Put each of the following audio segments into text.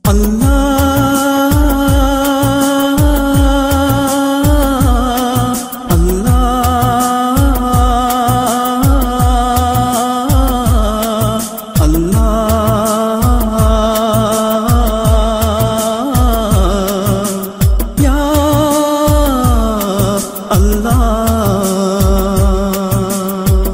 അല്ലാ അല്ലാ അല്ലാ യാ അല്ലാ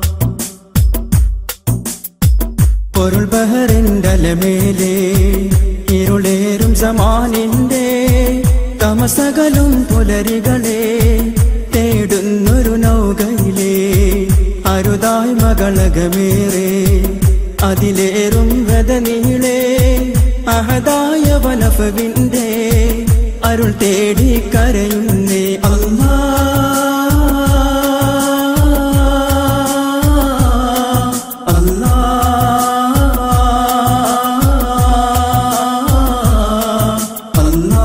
പൊരുൾ ബഹറിൻ്റലമേലെ ഇരുളേറും സമാനിന്റെ തമസകലും പുലരികളെ തേടുന്നൊരു നൗകയിലെ അരുതായ് മകളകമേറെ അതിലേറും വ്രതനീളെ അഹദായ വനഫവിന്റെ അരുൾ തേടി കരയുന്നേ അല്ലാ അല്ലാ അല്ലാ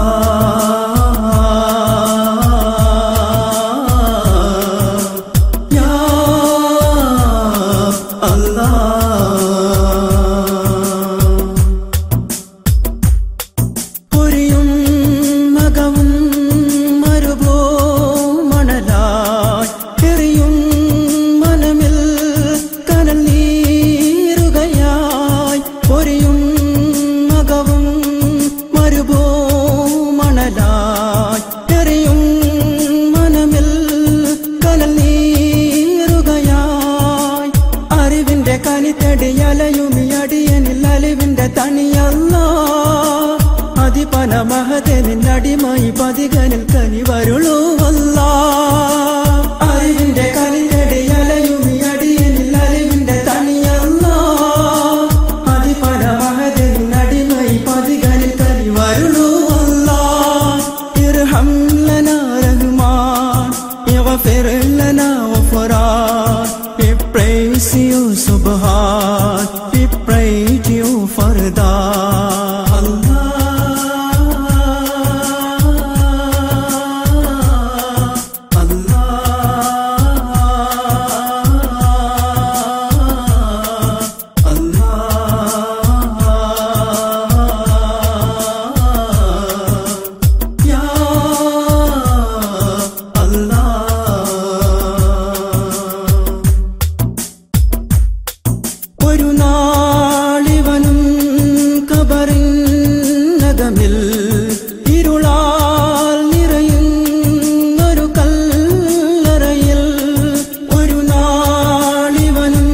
യാ അല്ലാ പൊരിയും മകവും മരുപോ മണലായി എറിയും മനമിൽ കനൽ നീറുകയായി പൊരിയും മകവും മരുപോ മണലായി എറിയും മനമിൽ കനൽ നീറുകയായി അറിവിന്റെ കനിത്തടി അലയുമി അടിയനിൽ അലിവിന്റെ തണിയല്ല അതിപന മഹതനിന്നടിമായി പതികനിൽ കനി വരുളൂ അല്ല അറിവിന്റെ കനിത്തടി അലയുമി അടിയനിൽ അലിവിന്റെ തണിയല്ല അതിപന മഹതനിന്നടിമായി പതികനിൽ കനി വരുളൂ അല്ല ഇർഹം ലനാ Rahman اغفر لنا غفران We praise you subhan We praise you farda Ya Allah ഒരു നാളിവനും കബറിനകമിൽ ഇരുളാൽ നിറയുന്നൊരു കല്ലറയിൽ ഒരു നാളിവനും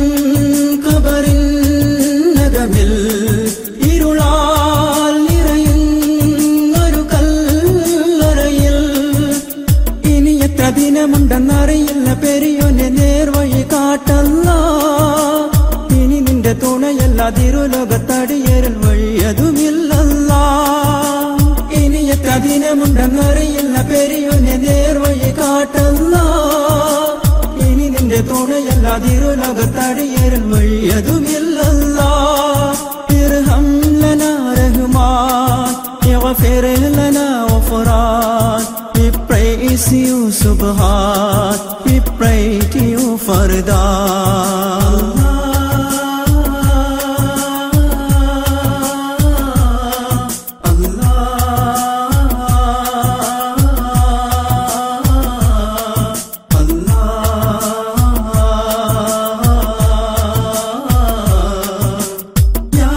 കബറിനകമിൽ ഇരുളാൽ നിറയുന്നൊരു കല്ലറയിൽ ഇനി എത്ര ദിനമുണ്ടെന്നറിയില്ല പെരിയോനെ നേർവഴി കാട്ടല്ല ഇനി നിന്റെ തുണയല്ല തിരുലോകത്തടിയേരൽ വഴിയതുമില്ലല്ല ഇനി എത്ര ദിനമുണ്ടെന്നറിയില്ല പെരിയോനെ നേർവഴി കാട്ടല്ല ഇനി നിന്റെ തുണയല്ല തിരുലോകത്തടിയേരൽ വഴിയതുമില്ലല്ല ഇർഹം ലനാ Rahman اغفر لنا غفران We praise you subhan We pray to you farda Ya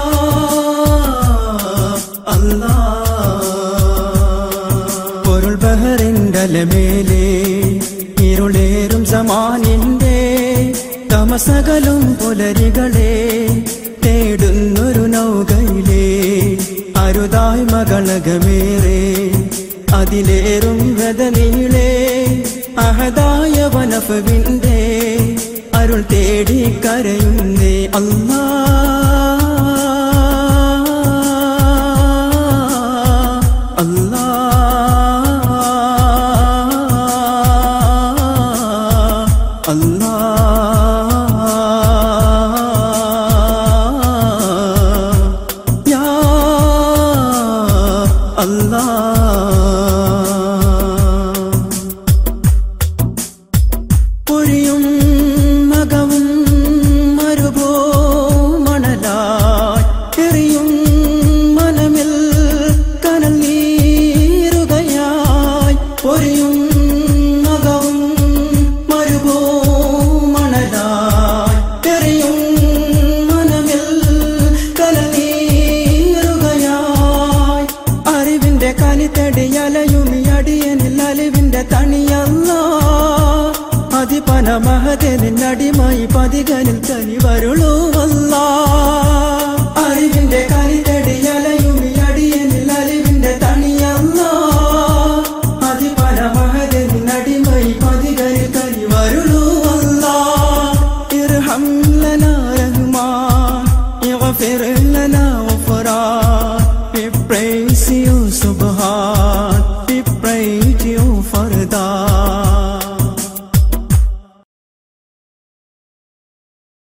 Allah പൊരുൾ ബഹറിൻ്റലമേലെ ഇരുളേറും സമാനിന്റെ തമസകലും പുലരികളെ തേടുന്നൊരു നൗകയിലെ അരുതായ് മകളകമേറെ അതിലേറും വ്രതനീളെ അഹദായ വനഫവിന്റെ അരുൾ തേടി കരയുന്നേ അല്ലാ അല്ലാ അല്ലാ യാ അല്ലാ പൊരിയും മകവും മരുഭോ അടിമായി പതികനിൽ കനിവരുളൂ അല്ലാ അറിവിന്റെ കലിതടി അലയുമി അടിയനിൽ അലിവിന്റെ തണിയല്ലാ അതിപല മഹദനിൽ അടിമായി പതികനിൽ കനിവരുളൂ അല്ലാ ഇർഹം ലനാ റഹ്മാൻ ഇഗ്ഫിർ